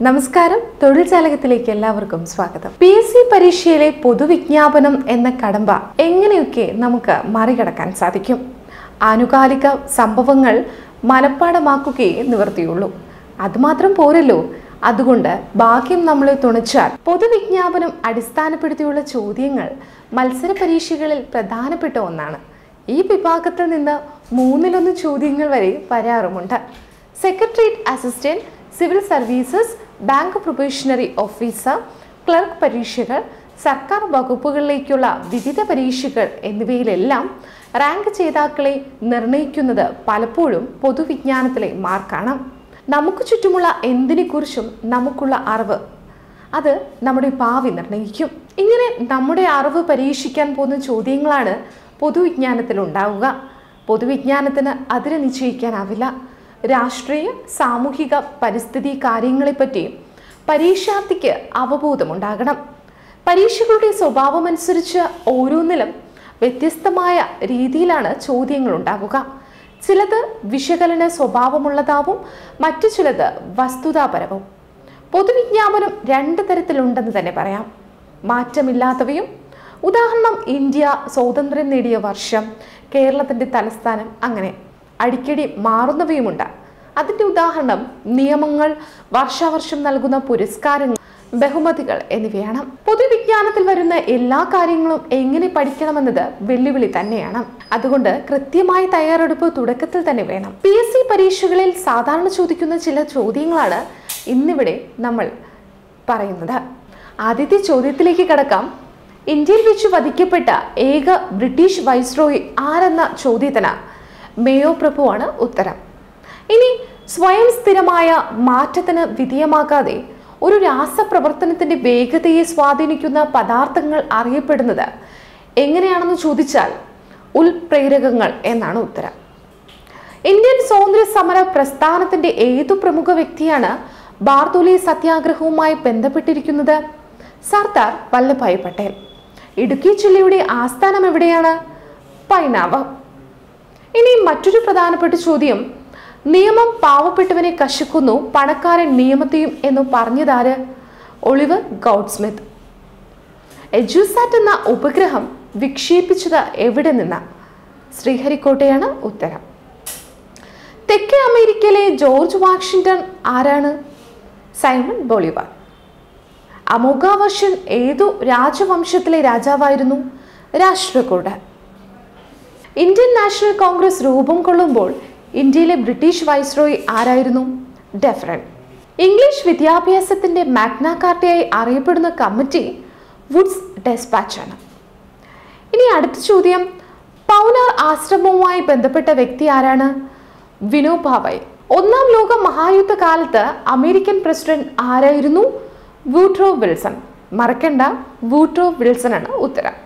നമസ്കാരം തൊഴിൽ ജാലകത്തിലേക്ക് എല്ലാവർക്കും സ്വാഗതം പി എസ് സി പരീക്ഷയിലെ പൊതുവിജ്ഞാപനം എന്ന കടമ്പ എങ്ങനെയൊക്കെ നമുക്ക് മറികടക്കാൻ സാധിക്കും ആനുകാലിക സംഭവങ്ങൾ മനഃപ്പാടമാക്കുകയേ നിവർത്തിയുള്ളൂ അതുമാത്രം പോരല്ലോ അതുകൊണ്ട് ഭാഗ്യം നമ്മളെ തുണച്ചാൽ പൊതുവിജ്ഞാപനം അടിസ്ഥാനപ്പെടുത്തിയുള്ള ചോദ്യങ്ങൾ മത്സര പരീക്ഷകളിൽ പ്രധാനപ്പെട്ട ഒന്നാണ് ഈ വിഭാഗത്തിൽ നിന്ന് മൂന്നിലൊന്ന് ചോദ്യങ്ങൾ വരെ വരാറുമുണ്ട് secretariat assistant civil services bank probationary officer clerk പരീക്ഷകൾ സർക്കാർ വകുപ്പുകളിലേക്കുള്ള വിവിധ പരീക്ഷകൾ എന്നിവയിലെല്ലാം റാങ്ക് ജേതാക്കളെ നിർണയിക്കുന്നത് പലപ്പോഴും പൊതുവിജ്ഞാനത്തിലെ മാർക്കാണ് നമുക്ക് ചുറ്റുമുള്ള എന്തിനെക്കുറിച്ചും നമുക്കുള്ള അറിവ് അത് നമ്മുടെ ഭാവി നിർണ്ണയിക്കും ഇങ്ങനെ നമ്മുടെ അറിവ് പരീക്ഷിക്കാൻ പോകുന്ന ചോദ്യങ്ങളാണ് പൊതുവിജ്ഞാനത്തിൽ ഉണ്ടാവുക പൊതുവിജ്ഞാനത്തിന് അതിര് നിശ്ചയിക്കാനാവില്ല രാഷ്ട്രീയ സാമൂഹിക പരിസ്ഥിതി കാര്യങ്ങളെപ്പറ്റി പരീക്ഷാർത്ഥിക്ക് അവബോധമുണ്ടാകണം പരീക്ഷകളുടെ സ്വഭാവമനുസരിച്ച് ഓരോന്നിലും വ്യത്യസ്തമായ രീതിയിലാണ് ചോദ്യങ്ങൾ ഉണ്ടാവുക ചിലത് വിശകലന സ്വഭാവമുള്ളതാവും മറ്റു ചിലത് വസ്തുതാപരവും പൊതുവിജ്ഞാപനം രണ്ട് തരത്തിലുണ്ടെന്ന് തന്നെ പറയാം മാറ്റമില്ലാത്തവയും ഉദാഹരണം ഇന്ത്യ സ്വാതന്ത്ര്യം നേടിയ വർഷം കേരളത്തിൻ്റെ തലസ്ഥാനം അങ്ങനെ അടിക്കടി മാറുന്നവയുമുണ്ട് അതിൻ്റെ ഉദാഹരണം നിയമങ്ങൾ വർഷാവർഷം നൽകുന്ന പുരസ്കാരങ്ങൾ ബഹുമതികൾ എന്നിവയാണ് പൊതുവിജ്ഞാനത്തിൽ വരുന്ന എല്ലാ കാര്യങ്ങളും എങ്ങനെ പഠിക്കണമെന്നത് വെല്ലുവിളി തന്നെയാണ് അതുകൊണ്ട് കൃത്യമായ തയ്യാറെടുപ്പ് തുടക്കത്തിൽ തന്നെ വേണം പി എസ് സി പരീക്ഷകളിൽ സാധാരണ ചോദിക്കുന്ന ചില ചോദ്യങ്ങളാണ് ഇന്നിവിടെ നമ്മൾ പറയുന്നത് ആദ്യത്തെ ചോദ്യത്തിലേക്ക് കടക്കാം ഇന്ത്യയിൽ വെച്ച് വധിക്കപ്പെട്ട ഏക ബ്രിട്ടീഷ് വൈസ്രോയി ആരെന്ന ചോദ്യത്തിന് മേയോ പ്രഭുവാണ് ഉത്തരം ഇനി സ്വയം സ്ഥിരമായ മാറ്റത്തിന് വിധേയമാക്കാതെ ഒരു രാസപ്രവർത്തനത്തിന്റെ വേഗതയെ സ്വാധീനിക്കുന്ന പദാർത്ഥങ്ങൾ അറിയപ്പെടുന്നത് എങ്ങനെയാണെന്ന് ചോദിച്ചാൽ ഉൽപ്രേരകങ്ങൾ എന്നാണ് ഉത്തരം ഇന്ത്യൻ സ്വാതന്ത്ര്യ സമര പ്രസ്ഥാനത്തിന്റെ ഏതു പ്രമുഖ വ്യക്തിയാണ് ബാർദോലി സത്യാഗ്രഹവുമായി ബന്ധപ്പെട്ടിരിക്കുന്നത് സർദാർ വല്ലഭായ് പട്ടേൽ ഇടുക്കി ജില്ലയുടെ ആസ്ഥാനം എവിടെയാണ് പൈനാവ് ഇനി മറ്റൊരു പ്രധാനപ്പെട്ട ചോദ്യം നിയമം പാവപ്പെട്ടവനെ കശുക്കുന്നു പണക്കാരൻ നിയമത്തെയും എന്ന് പറഞ്ഞതാര് ഒളിവർ ഗൗഡ്സ്മിത്ത് എജുസാറ്റ് എന്ന ഉപഗ്രഹം വിക്ഷേപിച്ചത് എവിടെ നിന്ന് ശ്രീഹരിക്കോട്ടയാണ് ഉത്തരം തെക്കേ അമേരിക്കയിലെ ജോർജ് വാഷിംഗ്ടൺ ആരാണ് സൈമൺ ബോളിവാർ അമോഘാവർഷൻ ഏതു രാജവംശത്തിലെ രാജാവായിരുന്നു രാഷ്ട്രകൂട് ഇന്ത്യൻ നാഷണൽ കോൺഗ്രസ് രൂപം കൊള്ളുമ്പോൾ ഇന്ത്യയിലെ ബ്രിട്ടീഷ് വൈസ്രോയി ആരായിരുന്നു ഡെഫറൻ ഇംഗ്ലീഷ് വിദ്യാഭ്യാസത്തിന്റെ മാഗ്ന കാർട്ടയായി അറിയപ്പെടുന്ന കമ്മിറ്റി വുഡ്സ് ഡെസ്പാച്ച് ആണ് ഇനി അടുത്ത ചോദ്യം പൗനാർ ആശ്രമവുമായി ബന്ധപ്പെട്ട വ്യക്തി ആരാണ് വിനോബാവൈ ഒന്നാം ലോക മഹായുദ്ധ കാലത്ത് അമേരിക്കൻ പ്രസിഡന്റ് ആരായിരുന്നു വൂട്രോ വിൽസൺ മറക്കണ്ട വൂട്രോ വിൽസൺ ആണ് ഉത്തരം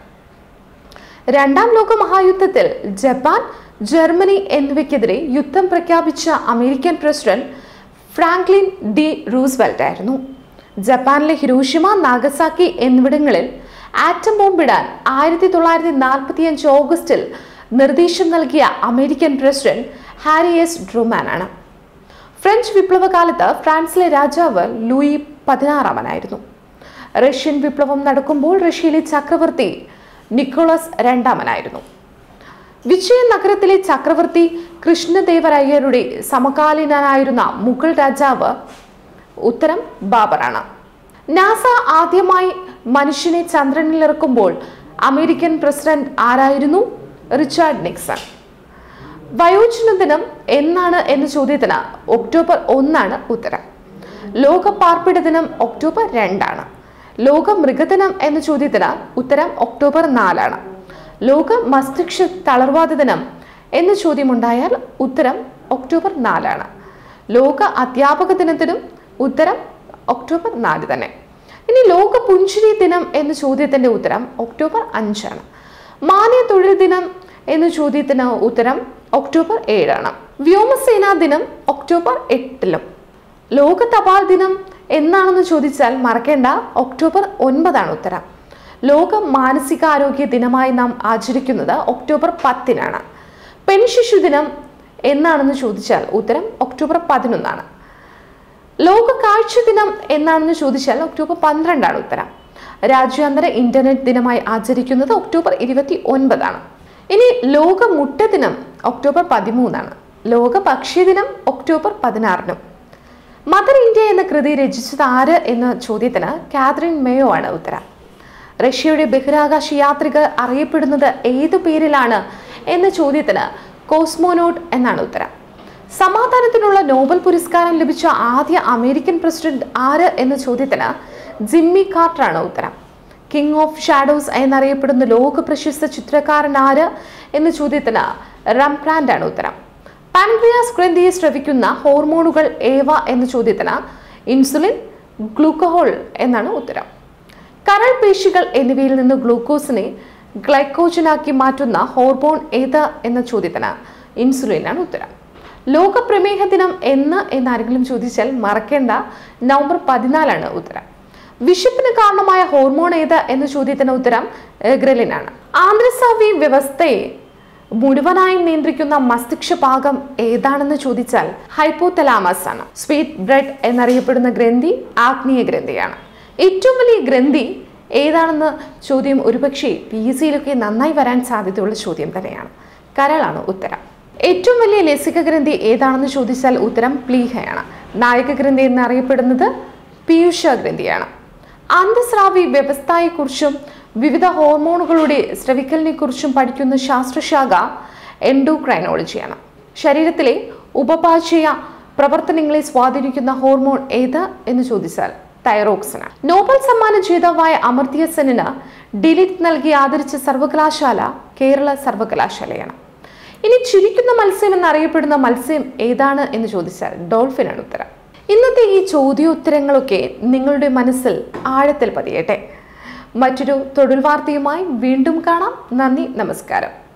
രണ്ടാം ലോക മഹായുദ്ധത്തിൽ ജപ്പാൻ ജർമ്മനി എന്നിവയ്ക്കെതിരെ യുദ്ധം പ്രഖ്യാപിച്ച American president Franklin D Roosevelt ആയിരുന്നു ജപ്പാനിലെ ഹിരോഷിമ നാഗസാക്കി എന്നിവിടങ്ങളിൽ ആറ്റം ബോംബിടാൻ ആയിരത്തി തൊള്ളായിരത്തി നാൽപ്പത്തി അഞ്ച് ഓഗസ്റ്റിൽ നിർദ്ദേശം നൽകിയ American president Harry S Truman ആണ് ഫ്രഞ്ച് വിപ്ലവകാലത്ത് ഫ്രാൻസിലെ രാജാവ് ലൂയി പതിനാറാമനായിരുന്നു റഷ്യൻ വിപ്ലവം നടക്കുമ്പോൾ റഷ്യയിലെ ചക്രവർത്തി നിക്കോളസ് രണ്ടാമനായിരുന്നു വിജയ നഗരത്തിലെ ചക്രവർത്തി കൃഷ്ണദേവരായരുടെ സമകാലീനനായിരുന്ന മുഗൾ രാജാവ് ഉത്തരം ബാബറാണ് നാസ ആദ്യമായി മനുഷ്യനെ ചന്ദ്രനിൽ ഇറക്കുമ്പോൾ അമേരിക്കൻ പ്രസിഡന്റ് ആരായിരുന്നു റിച്ചാർഡ് നിക്സൺ വയോജന ദിനം എന്നാണ് എന്ന ചോദ്യത്തിന് ഒക്ടോബർ ഒന്നാണ് ഉത്തരം ലോക പാർപ്പിട ദിനം ഒക്ടോബർ രണ്ടാണ് ലോക മൃഗദിനം എന്ന ചോദ്യത്തിന് ഉത്തരം ഒക്ടോബർ നാലാണ് ലോക മസ്തിഷ്ക തളർവാദ ദിനം എന്ന ചോദ്യമുണ്ടായാൽ ഉത്തരം ഒക്ടോബർ നാലാണ് ലോക അധ്യാപക ദിനത്തിനും ഉത്തരം ഒക്ടോബർ നാല് തന്നെ ഇനി ലോക പുഞ്ചിരി ദിനം എന്ന ചോദ്യത്തിന്റെ ഉത്തരം ഒക്ടോബർ അഞ്ചാണ് മാന്യ തൊഴിൽ ദിനം എന്ന ചോദ്യത്തിന് ഉത്തരം ഒക്ടോബർ ഏഴാണ് വ്യോമസേനാ ദിനം ഒക്ടോബർ എട്ടിലും ലോക തപാൽ ദിനം എന്നാണെന്ന് ചോദിച്ചാൽ മറക്കേണ്ട ഒക്ടോബർ ഒൻപതാണ് ഉത്തരം ലോക മാനസികാരോഗ്യ ദിനമായി നാം ആചരിക്കുന്നത് ഒക്ടോബർ പത്തിനാണ് പെൺശിശു ദിനം എന്നാണെന്ന് ചോദിച്ചാൽ ഉത്തരം ഒക്ടോബർ പതിനൊന്നാണ് ലോക കാഴ്ച ദിനം എന്നാണെന്ന് ചോദിച്ചാൽ ഒക്ടോബർ പന്ത്രണ്ടാണ് ഉത്തരം രാജ്യാന്തര ഇന്റർനെറ്റ് ദിനമായി ആചരിക്കുന്നത് ഒക്ടോബർ ഇരുപത്തി ഒൻപതാണ് ഇനി ലോക മുട്ട ദിനം ഒക്ടോബർ പതിമൂന്നാണ് ലോക പക്ഷി ദിനം ഒക്ടോബർ പതിനാറിനും മദർ ഇന്ത്യ എന്ന കൃതി രചിച്ചത് ആര് എന്ന ചോദ്യത്തിന് കാതറിൻ മേയോ ആണ് ഉത്തരം റഷ്യയുടെ ബഹിരാകാശ യാത്രികർ അറിയപ്പെടുന്നത് ഏതു പേരിലാണ് എന്ന ചോദ്യത്തിന് കോസ്മോനോട്ട് എന്നാണ് ഉത്തരം സമാധാനത്തിനുള്ള നോബൽ പുരസ്കാരം ലഭിച്ച ആദ്യ അമേരിക്കൻ പ്രസിഡന്റ് ആര് എന്ന ചോദ്യത്തിന് ജിമ്മി കാർട്ടറാണ് ഉത്തരം കിങ് ഓഫ് ഷാഡോസ് എന്നറിയപ്പെടുന്ന ലോക പ്രശസ്ത ചിത്രകാരൻ ആര് എന്ന ചോദ്യത്തിന് റംപ്രാൻഡ് ആണ് ഉത്തരം പാൻക്രിയാസ് ഗ്രന്ഥിയെ സ്രവിക്കുന്ന ഹോർമോണുകൾ ഏവ എന്ന ചോദ്യത്തിന് ഇൻസുലിൻ ഗ്ലൂക്കോഹോൾ എന്നാണ് ഉത്തരം കരൾ പേശികൾ എന്നിവയിൽ നിന്ന് ഗ്ലൂക്കോസിനെ ഗ്ലൈക്കോജനാക്കി മാറ്റുന്ന ഹോർമോൺ ഏത് എന്ന ചോദ്യത്തിന് ഇൻസുലിനാണ് ഉത്തരം ലോക പ്രമേഹ ദിനം എന്ന് എന്നാരെങ്കിലും ചോദിച്ചാൽ മറക്കേണ്ട നവംബർ പതിനാലാണ് ഉത്തരം വിശപ്പിന് കാരണമായ ഹോർമോൺ ഏത് എന്ന ചോദ്യത്തിന് ഉത്തരം ഗ്രലിനാണ് ആന്ത്രസാവി വ്യവസ്ഥയെ മുഴുവനായും നിയന്ത്രിക്കുന്ന മസ്തിഷ്ക ഭാഗം ഏതാണെന്ന് ചോദിച്ചാൽ ഹൈപ്പോതലാമസ് ആണ് സ്വീറ്റ് ബ്രെഡ് എന്നറിയപ്പെടുന്ന ഗ്രന്ഥി ആഗ്നീയ ഗ്രന്ഥിയാണ് ഏറ്റവും വലിയ ഗ്രന്ഥി ഏതാണെന്ന് ചോദ്യം ഒരുപക്ഷെ പി എസ് സിയിലൊക്കെ നന്നായി വരാൻ സാധ്യതയുള്ള ചോദ്യം തന്നെയാണ് കരളാണ് ഉത്തരം ഏറ്റവും വലിയ ലസിക ഗ്രന്ഥി ഏതാണെന്ന് ചോദിച്ചാൽ ഉത്തരം പ്ലീഹയാണ് നായക ഗ്രന്ഥി എന്നറിയപ്പെടുന്നത് പീയൂഷ ഗ്രന്ഥിയാണ് അന്തസ്രാവി വ്യവസ്ഥയെക്കുറിച്ചും വിവിധ ഹോർമോണുകളുടെ സ്രവിക്കലിനെ കുറിച്ചും പഠിക്കുന്ന ശാസ്ത്രശാഖ എൻഡോക്രൈനോളജിയാണ് ശരീരത്തിലെ ഉപപാചയ പ്രവർത്തനങ്ങളെ സ്വാധീനിക്കുന്ന ഹോർമോൺ ഏത് എന്ന് ചോദിച്ചാൽ തൈറോക്സിന് നോബൽ സമ്മാന ജേതാവായ അമർത്യ സെന്നിന് ഡിലിറ്റ് നൽകി ആദരിച്ച സർവകലാശാല കേരള സർവകലാശാലയാണ് ഇനി ചിരിക്കുന്ന മത്സ്യം എന്നറിയപ്പെടുന്ന മത്സ്യം ഏതാണ് എന്ന് ചോദിച്ചാൽ ഡോൾഫിനാണ് ഉത്തരം ഇന്നത്തെ ഈ ചോദ്യോത്തരങ്ങളൊക്കെ നിങ്ങളുടെ മനസ്സിൽ ആഴത്തിൽ പതിയട്ടെ മറ്റൊരു തൊഴിൽ വാർത്തയുമായി വീണ്ടും കാണാം നന്ദി നമസ്കാരം